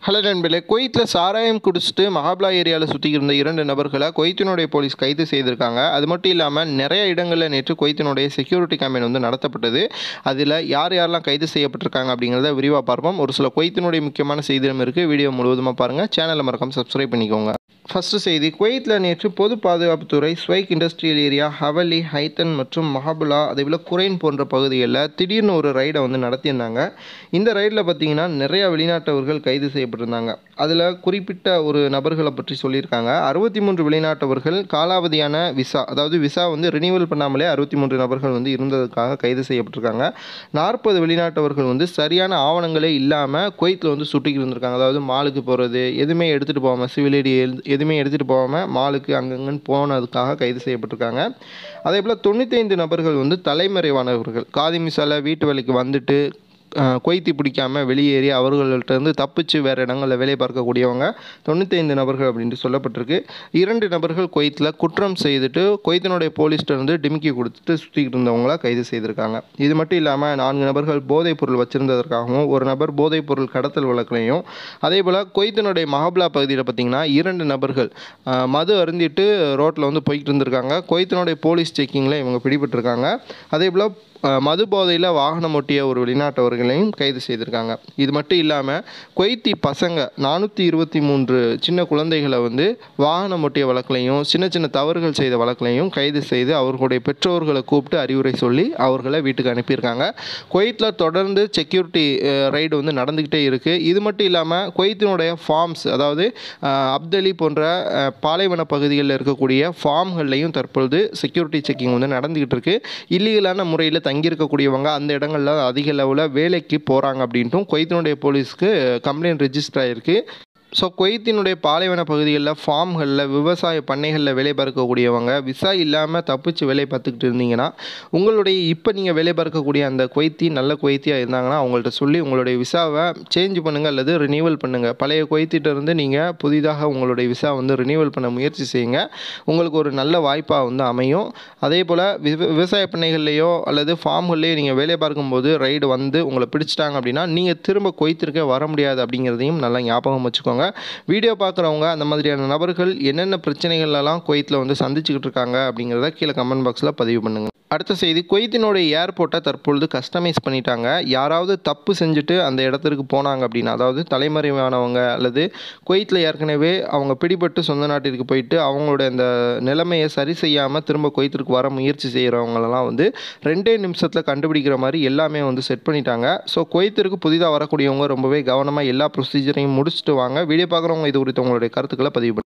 hello நண்பர்களே குவைத்தில் சாராயம் குடிச்சிட்டு மகாபலா ஏரியாவில் சுற்றிக்கிட்டு இருந்த இரண்டு நபர்களை குவைத்தினுடைய போலீஸ் கைது செய்திருக்காங்க அது மட்டும் இல்லாமல் நிறைய இடங்களில் நேற்று குவைத்தினுடைய செக்யூரிட்டி கேம்பெயின் வந்து நடத்தப்பட்டது அதில் யார் யாரெல்லாம் கைது செய்யப்பட்டிருக்காங்க அப்படிங்கிறத விரிவாக பார்ப்போம் ஒரு சில குவைத்தினுடைய முக்கியமான செய்திகளும் இருக்குது வீடியோ முழுவதுமாக பாருங்கள் சேனலை மறக்காம சப்ஸ்கிரைப் பண்ணிக்கோங்க ஃபஸ்ட்டு செய்தி குவைத்தில் நேற்று பொது பாதுகாப்புத்துறை ஸ்வைக் இண்டஸ்ட்ரியல் ஏரியா ஹவலி ஹைத்தன் மற்றும் மஹபுலா அதேபோல் குரைன் போன்ற பகுதிகளில் திடீர்னு ஒரு ரைடை வந்து நடத்தியிருந்தாங்க இந்த ரைடில் பார்த்தீங்கன்னா நிறையா வெளிநாட்டவர்கள் கைது செய்யப்பட்டிருந்தாங்க அதில் குறிப்பிட்ட ஒரு நபர்களை பற்றி சொல்லியிருக்காங்க அறுபத்தி மூன்று வெளிநாட்டவர்கள் காலாவதியான விசா அதாவது விசா வந்து ரினியூவல் பண்ணாமலே அறுபத்தி மூன்று நபர்கள் வந்து இருந்ததுக்காக கைது செய்யப்பட்டிருக்காங்க நாற்பது வெளிநாட்டவர்கள் வந்து சரியான ஆவணங்களே இல்லாமல் குவைத்தில் வந்து சுட்டிக்கிட்டு இருந்திருக்காங்க அதாவது மாலுக்கு போகிறது எதுவுமே எடுத்துகிட்டு போகாமல் சிவில் ஐடி எதுவுமே எடுத்துகிட்டு போகாமல் மாலுக்கு அங்கங்கன்னு போனதுக்காக கைது செய்யப்பட்டிருக்காங்க அதே போல் தொண்ணூத்தைந்து நபர்கள் வந்து தலைமறைவானவர்கள் காதி மிசால வீட்டு வேலைக்கு வந்துட்டு அஹ், கொய்த்தி பிடிக்காமல் வெளியேறி அவர்கள்ட்ட இருந்து தப்பிச்சு வேறு இடங்களில் வேலை பார்க்கக்கூடியவங்க தொண்ணூத்தைந்து நபர்கள் அப்படின்ட்டு சொல்லப்பட்டிருக்கு இரண்டு நபர்கள் குவைத்தில் குற்றம் செய்துட்டு குவைத்தினுடைய போலீஸ்ட்ட இருந்து டிமிக்கி கொடுத்துட்டு சுற்றிக்கிட்டு இருந்தவங்கள கைது செய்திருக்காங்க இது மட்டும் இல்லாமல் நான்கு நபர்கள் போதைப் பொருள் வச்சிருந்ததற்காகவும் ஒரு நபர் போதைப் பொருள் கடத்தல் வழக்கிலையும் அதே போல் குவைத்தினுடைய மஹபலா பகுதியில் பார்த்தீங்கன்னா இரண்டு நபர்கள் அஹ், மது அருந்திட்டு ரோட்டில் வந்து போய்கிட்டு இருந்திருக்காங்க குவைத்தினுடைய போலீஸ் செக்கிங்கில் இவங்க பிடிபட்டிருக்காங்க அதே போல் அஹ், மது போதையில் வாகனம் ஓட்டிய ஒரு வெளிநாட்டவர்களையும் கைது செய்திருக்காங்க இது மட்டும் இல்லாமல் குவைத்தி பசங்க நானூற்றி இருபத்தி மூன்று சின்ன குழந்தைகளை வந்து வாகனம் ஓட்டிய வழக்கிலையும் சின்ன சின்ன தவறுகள் செய்த வழக்கிலையும் கைது செய்து அவர்களுடைய பெற்றோர்களை கூப்பிட்டு அறிவுரை சொல்லி அவர்களை வீட்டுக்கு அனுப்பியிருக்காங்க குவைத்தில் தொடர்ந்து செக்யூரிட்டி ரைடு வந்து நடந்துக்கிட்டே இருக்குது இது மட்டும் இல்லாமல் குவைத்தினுடைய ஃபார்ம்ஸ் அதாவது அஹ், அப்தலி போன்ற அஹ், பாலைவன பகுதிகளில் இருக்கக்கூடிய ஃபார்ம்கள்லையும் தற்பொழுது செக்யூரிட்டி செக்கிங் வந்து நடந்துக்கிட்டு இருக்கு இல்லீகலான முறையில் தங்கியிருக்கக்கூடியவங்க அந்த இடங்களில் அதிக லெவலில் வேலைக்கு போகிறாங்க அப்படின்ட்டும் குவைத்தினுடைய போலீஸ்க்கு கம்ப்ளைண்ட் ரெஜிஸ்டர் ஆகிருக்கு ஸோ குவைத்தினுடைய பாலைவன பகுதிகளில் ஃபார்ம்களில் விவசாய பண்ணைகளில் வேலை பார்க்கக்கூடியவங்க விசா இல்லாமல் தப்பிச்சு வேலை பார்த்துக்கிட்டு இருந்தீங்கன்னா உங்களுடைய இப்போ நீங்கள் வேலை பார்க்கக்கூடிய அந்த குவைத்தி நல்ல குவைத்தியாக இருந்தாங்கன்னா அவங்கள்ட்ட சொல்லி உங்களுடைய விசாவை சேஞ்ச் பண்ணுங்கள் அல்லது ரினியூவல் பண்ணுங்கள் பழைய குவைத்திட்ட இருந்து நீங்கள் புதிதாக உங்களுடைய விசா வந்து ரினியூவல் பண்ண முயற்சி செய்யுங்க உங்களுக்கு ஒரு நல்ல வாய்ப்பாக வந்து அமையும் அதே போல் விவ விவசாய பண்ணைகள்லையோ அல்லது ஃபார்ம்கள்லையோ நீங்கள் வேலை பார்க்கும்போது ரைடு வந்து உங்களை பிடிச்சிட்டாங்க அப்படின்னா நீங்கள் திரும்ப குவைத்திற்கே வர முடியாது அப்படிங்கிறதையும் நல்லா ஞாபகம் வச்சுக்கோங்க வீடியோ பார்க்குறவங்க அந்த மாதிரியான நபர்கள் என்னென்ன பிரச்சனைகள்லாம் குவைத்தில் வந்து சந்திச்சுக்கிட்டு இருக்காங்க அப்படிங்கிறத கீழே கமெண்ட் பாக்ஸில் பதிவு பண்ணுங்கள் அடுத்த செய்தி குவைத்தினுடைய ஏர்போர்ட்டை தற்பொழுது கஸ்டமைஸ் பண்ணிட்டாங்க யாராவது தப்பு செஞ்சுட்டு அந்த இடத்திற்கு போனாங்க அப்படின்னா அதாவது தலைமறைவானவங்க அல்லது குவைத்தில் ஏற்கனவே அவங்க பிடிபட்டு சொந்த நாட்டிற்கு போயிட்டு அவங்களோட அந்த நிலைமையை சரி செய்யாமல் திரும்ப குவைத்திற்கு வர முயற்சி செய்கிறவங்களெல்லாம் வந்து ரெண்டே நிமிஷத்தில் கண்டுபிடிக்கிற மாதிரி எல்லாமே வந்து செட் பண்ணிட்டாங்க ஸோ குவைத்திற்கு புதிதாக வரக்கூடியவங்க ரொம்பவே கவனமாக எல்லா ப்ரொசீஜரையும் முடிச்சுட்டு வாங்க வீடியோ பார்க்குறவங்க இது குறித்து உங்களுடைய கருத்துக்களை பதிவு பண்ணுங்க